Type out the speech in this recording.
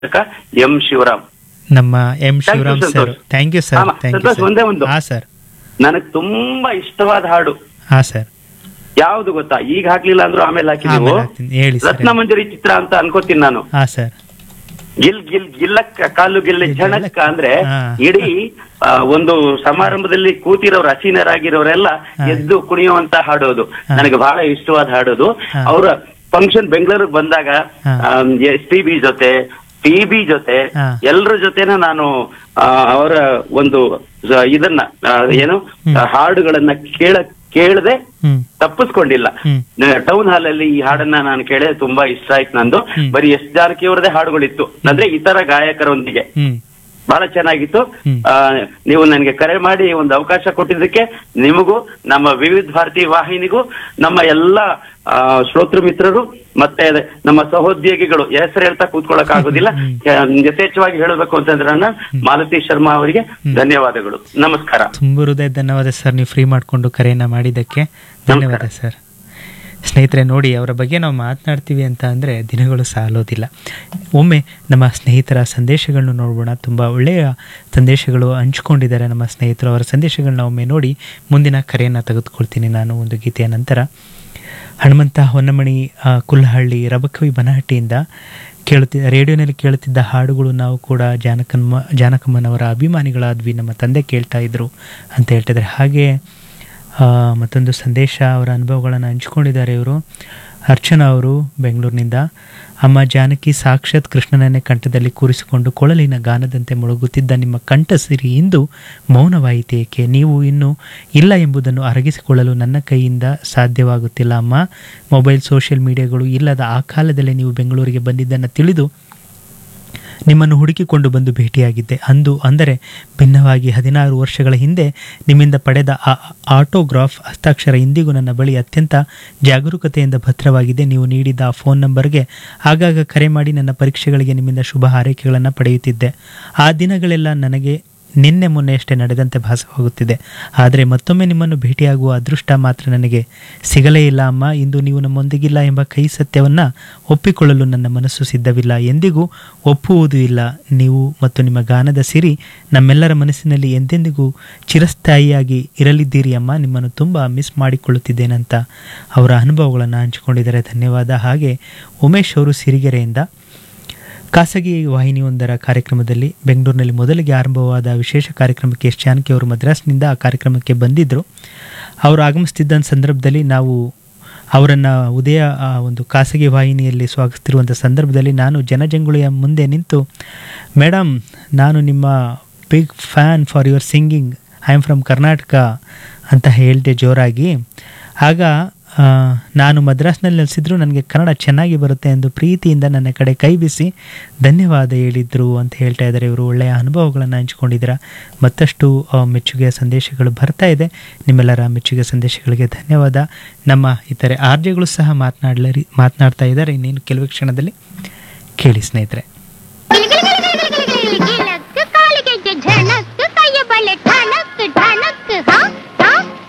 M Shivaram ನಮ್ಮ M Thank you, Shivaram sir Santosh. Thank you sir ಆಮ, thank you Santosh, ಒಂದೇ ಒಂದು. ಹಾ ಸರ್ ನನಗ್ ತುಂಬಾ ಇಷ್ಟವಾದ ಹಾಡು ಹಾ ಸರ್ ಯಾವ್ದು ಗೊತ್ತಾ ಈಗ ಹಾಕ್ಲಿಲ್ಲ ಅಂದ್ರೂ ಆಮೇಲೆ ಹಾಕಿದೀವು ಆಮೇಲೆ ಹಾಕ್ತೀನಿ. ಹೇಳಿ ಸರ್. ರತ್ನ ಮಂಜರಿ ಚಿತ್ರ ಅಂತ ಅನ್ಕೋತೀನಿ ನಾನು ಹಾ ಸರ್ ಗಿಲ್ ಗಿಲ್ ಗಿಲ್ಲಕ್ಕ ಕಾಲು ಗಿಲ್ಲ ಝಣಕ್ಕ ಅಂದ್ರೆ ಹಾ. ಇಡೀ ಆ, ಒಂದು ಸಮಾರಂಭದಲ್ಲಿ ಕೂತಿರೋರು ಹಸೀನರಾಗಿರೋರೆಲ್ಲ ಹಾ. ಎದ್ದು ಕುಣಿಯುವಂತ ಹಾಡೋದು ಹಾ. ನನಗೆ ಬಹಳ ಇಷ್ಟವಾದ ಹಾಡೋದು ಹಾ. ಅವರ ಫಂಕ್ಷನ್ ಬೆಂಗಳೂರಿಗೆ ಬಂದಾಗ ಹಾ. ಎಸ್ ಪಿ ಬಿ ಜೊತೆ ಟಿ ಬಿ ಜೊತೆ ಹಾ. ಎಲ್ಲರ ಜೊತೆನ ನಾನು ಆ, ಅವರ ಒಂದು ಸ- ಇದನ್ನ ಆ, ಏನು ಹ್ಮ್. ಆ, ಹಾಡುಗಳನ್ನ ಕೇಳ ಕೇಳದೆ ಹ್ಮ್ ತಪ್ಪಿಸ್ಕೊಂಡಿಲ್ಲ ಹ್ಮ್. ಟೌನ್ ಹಾಲ್ ಅಲ್ಲಿ ಈ ಹಾಡನ್ನ ನಾನು ಕೇಳಿದ್ರೆ ತುಂಬಾ ಇಷ್ಟ ಆಯ್ತು ನಂದು ಹ್ಮ್. ಬರೀ ಎಸ್ ಜಾನಕಿ ಅವರದೇ ಹಾಡುಗಳಿತ್ತು ಅಂದ್ರೆ ಇತರ ಗಾಯಕರೊಂದಿಗೆ ಹ್ಮ್ ಬಹಳ ಚೆನ್ನಾಗಿತ್ತು ಹ್ಮ್. ಆ, ನೀವು ನನಗೆ ಕರೆ ಮಾಡಿ ಒಂದು ಅವಕಾಶ ಕೊಟ್ಟಿದ್ದಕ್ಕೆ ನಿಮಗೂ ನಮ್ಮ ವಿವಿಧ ಭಾರತಿ ವಾಹಿನಿಗೂ ನಮ್ಮ ಎಲ್ಲ ಆ, ಶ್ರೋತೃ ಮಿತ್ರರು ಮತ್ತೆ ನಮ್ಮ ಸಹೋದ್ಯೋಗಿಗಳು ಹೆಸರು ಹೇಳ್ತಾ ಕೂತ್ಕೊಳ್ಳಕ್ ಆಗೋದಿಲ್ಲ ಹ್ಮ್. ಯಥೇಚ್ಛವಾಗಿ ಹೇಳಬೇಕು ಅಂತಂದ್ರೆ ನನ್ನ ಮಾಲತಿ ಶರ್ಮಾ ಅವರಿಗೆ ಧನ್ಯವಾದಗಳು ನಮಸ್ಕಾರ ತುಂಬ ಹೃದಯ ಧನ್ಯವಾದ ಸರ್ ನೀವು ಫ್ರೀ ಮಾಡಿಕೊಂಡು ಕರೆಯನ್ನು ಮಾಡಿದ್ದಕ್ಕೆ ಧನ್ಯವಾದ ಸರ್ ಸ್ನೇಹಿತರೆ ನೋಡಿ ಅವರ ಬಗ್ಗೆ ನಾವು ಮಾತನಾಡ್ತೀವಿ ಅಂತ ಅಂದರೆ ದಿನಗಳು ಸಾಲೋದಿಲ್ಲ ಒಮ್ಮೆ ನಮ್ಮ ಸ್ನೇಹಿತರ ಸಂದೇಶಗಳನ್ನು ನೋಡೋಣ ತುಂಬ ಒಳ್ಳೆಯ ಸಂದೇಶಗಳು ಹಂಚ್ಕೊಂಡಿದ್ದಾರೆ ನಮ್ಮ ಸ್ನೇಹಿತರು ಅವರ ಸಂದೇಶಗಳನ್ನ ಒಮ್ಮೆ ನೋಡಿ ಮುಂದಿನ ಕರೆಯನ್ನು ತೆಗೆದುಕೊಳ್ತೀನಿ ನಾನು ಒಂದು ಗೀತೆಯ ನಂತರ ಹನುಮಂತ ಹೊನ್ನಮಣಿ ಆ, ಕುಲ್ಲಹಳ್ಳಿ ರಬಕವಿ ಬನಹಟ್ಟಿಯಿಂದ ಕೇಳುತ್ತಿ ರೇಡಿಯೋನಲ್ಲಿ ಕೇಳುತ್ತಿದ್ದ ಹಾಡುಗಳು ನಾವು ಕೂಡ ಜಾನಕಮ್ಮ ಜಾನಕಮ್ಮನವರ ಅಭಿಮಾನಿಗಳಾದ್ವಿ ನಮ್ಮ ತಂದೆ ಕೇಳ್ತಾ ಇದ್ರು ಅಂತ ಹೇಳ್ತಿದ್ದಾರೆ ಹಾಗೆ ಆ, ಮತ್ತೊಂದು ಸಂದೇಶ ಅವರ ಅನುಭವಗಳನ್ನು ಹಂಚ್ಕೊಂಡಿದ್ದಾರೆ ಇವರು ಅರ್ಚನಾ ಅವರು ಬೆಂಗಳೂರಿನಿಂದ ಅಮ್ಮ ಜಾನಕಿ ಸಾಕ್ಷಾತ್ ಕೃಷ್ಣನನ್ನೇ ಕಂಠದಲ್ಲಿ ಕೂರಿಸಿಕೊಂಡು ಕೊಳಲಿನ ಗಾನದಂತೆ ಮುಳುಗುತ್ತಿದ್ದ ನಿಮ್ಮ ಕಂಠಸಿರಿ ಇಂದು ಮೌನವಾಯಿತು ಏಕೆ ನೀವು ಇನ್ನೂ ಇಲ್ಲ ಎಂಬುದನ್ನು ಅರಗಿಸಿಕೊಳ್ಳಲು ನನ್ನ ಕೈಯಿಂದ ಸಾಧ್ಯವಾಗುತ್ತಿಲ್ಲ ಅಮ್ಮ ಮೊಬೈಲ್ ಸೋಷಿಯಲ್ ಮೀಡಿಯಾಗಳು ಇಲ್ಲದ ಆ ಕಾಲದಲ್ಲೇ ನೀವು ಬೆಂಗಳೂರಿಗೆ ಬಂದಿದ್ದನ್ನು ತಿಳಿದು ನಿಮ್ಮನ್ನು ಹುಡುಕಿಕೊಂಡು ಬಂದು ಭೇಟಿಯಾಗಿದ್ದೆ ಅಂದು ಅಂದರೆ ಭಿನ್ನವಾಗಿ ಹದಿನಾರು ವರ್ಷಗಳ ಹಿಂದೆ ನಿಮ್ಮಿಂದ ಪಡೆದ ಆ ಆಟೋಗ್ರಾಫ್ ಹಸ್ತಾಕ್ಷರ ಇಂದಿಗೂ ನನ್ನ ಬಳಿ ಅತ್ಯಂತ ಜಾಗರೂಕತೆಯಿಂದ ಭದ್ರವಾಗಿದೆ ನೀವು ನೀಡಿದ ಆ ಫೋನ್ ನಂಬರ್ಗೆ ಆಗಾಗ ಕರೆ ಮಾಡಿ ನನ್ನ ಪರೀಕ್ಷೆಗಳಿಗೆ ನಿಮ್ಮಿಂದ ಶುಭ ಹಾರೈಕೆಗಳನ್ನು ಪಡೆಯುತ್ತಿದ್ದೆ ಆ ದಿನಗಳೆಲ್ಲ ನನಗೆ ನಿನ್ನೆ ಮೊನ್ನೆಯಷ್ಟೇ ನಡೆದಂತೆ ಭಾಸವಾಗುತ್ತಿದೆ ಆದರೆ ಮತ್ತೊಮ್ಮೆ ನಿಮ್ಮನ್ನು ಭೇಟಿಯಾಗುವ ಅದೃಷ್ಟ ಮಾತ್ರ ನನಗೆ ಸಿಗಲೇ ಇಲ್ಲ ಅಮ್ಮ ಇಂದು ನೀವು ನಮ್ಮೊಂದಿಗಿಲ್ಲ ಎಂಬ ಕೈ ಸತ್ಯವನ್ನು ಒಪ್ಪಿಕೊಳ್ಳಲು ನನ್ನ ಮನಸ್ಸು ಸಿದ್ಧವಿಲ್ಲ ಎಂದಿಗೂ ಒಪ್ಪುವುದೂ ಇಲ್ಲ ನೀವು ಮತ್ತು ನಿಮ್ಮ ಗಾನದ ಸಿರಿ ನಮ್ಮೆಲ್ಲರ ಮನಸ್ಸಿನಲ್ಲಿ ಎಂದೆಂದಿಗೂ ಚಿರಸ್ಥಾಯಿಯಾಗಿ ಇರಲಿದ್ದೀರಿ ಅಮ್ಮ ನಿಮ್ಮನ್ನು ತುಂಬ ಮಿಸ್ ಮಾಡಿಕೊಳ್ಳುತ್ತಿದ್ದೇನಂತ ಅವರ ಅನುಭವಗಳನ್ನು ಹಂಚಿಕೊಂಡಿದ್ದಾರೆ ಧನ್ಯವಾದ ಹಾಗೆ ಉಮೇಶ್ ಅವರು ಸಿರಿಗೆರೆಯಿಂದ ಖಾಸಗಿ ವಾಹಿನಿಯೊಂದರ ಕಾರ್ಯಕ್ರಮದಲ್ಲಿ ಬೆಂಗಳೂರಿನಲ್ಲಿ ಮೊದಲಿಗೆ ಆರಂಭವಾದ ವಿಶೇಷ ಕಾರ್ಯಕ್ರಮಕ್ಕೆ ಎಸ್ ಜಾನಕಿ ಅವರು ಮದ್ರಾಸ್ನಿಂದ ಆ ಕಾರ್ಯಕ್ರಮಕ್ಕೆ ಬಂದಿದ್ದರು ಅವರು ಆಗಮಿಸ್ತಿದ್ದ ಸಂದರ್ಭದಲ್ಲಿ ನಾವು ಅವರನ್ನು ಉದಯ ಆ ಒಂದು ಖಾಸಗಿ ವಾಹಿನಿಯಲ್ಲಿ ಸ್ವಾಗತಿಸಿರುವಂಥ ಸಂದರ್ಭದಲ್ಲಿ ನಾನು ಜನಜಂಗುಳಿಯ ಮುಂದೆ ನಿಂತು ಮೇಡಮ್ ನಾನು ನಿಮ್ಮ big fan for your singing I am from Karnataka ಅಂತ ಹೇಳಿದೆ ಜೋರಾಗಿ ಆಗ ಆ, ನಾನು ಮದ್ರಾಸ್ನಲ್ಲಿ ನೆಲೆಸಿದ್ರು ನನಗೆ ಕನ್ನಡ ಚೆನ್ನಾಗಿ ಬರುತ್ತೆ ಎಂದು ಪ್ರೀತಿಯಿಂದ ನನ್ನ ಕಡೆ ಕೈ ಬೀಸಿ ಧನ್ಯವಾದ ಹೇಳಿದರು ಅಂತ ಹೇಳ್ತಾ ಇದ್ದಾರೆ ಇವರು ಒಳ್ಳೆಯ ಅನುಭವಗಳನ್ನು ಹಂಚಿಕೊಂಡಿದ್ದೀರಾ ಮತ್ತಷ್ಟು ಆ, ಮೆಚ್ಚುಗೆಯ ಸಂದೇಶಗಳು ಬರ್ತಾ ಇದೆ ನಿಮ್ಮೆಲ್ಲರ ಮೆಚ್ಚುಗೆ ಸಂದೇಶಗಳಿಗೆ ಧನ್ಯವಾದ ನಮ್ಮ ಇತರೆ ಆರ್ಜೆಗಳು ಸಹ ಮಾತನಾಡಲಿ ಮಾತನಾಡ್ತಾ ಇದ್ದಾರೆ ಇನ್ನೇನು ಕೆಲವು ಕ್ಷಣದಲ್ಲಿ ಕೇಳಿ ಸ್ನೇಹಿತರೆ ಗಿಲ್ ಗಿಲ್ ಗಿಲ್ ಗಿಲ್ ಗಿಲ್ ಗಿಲ್ ಗಿಲ್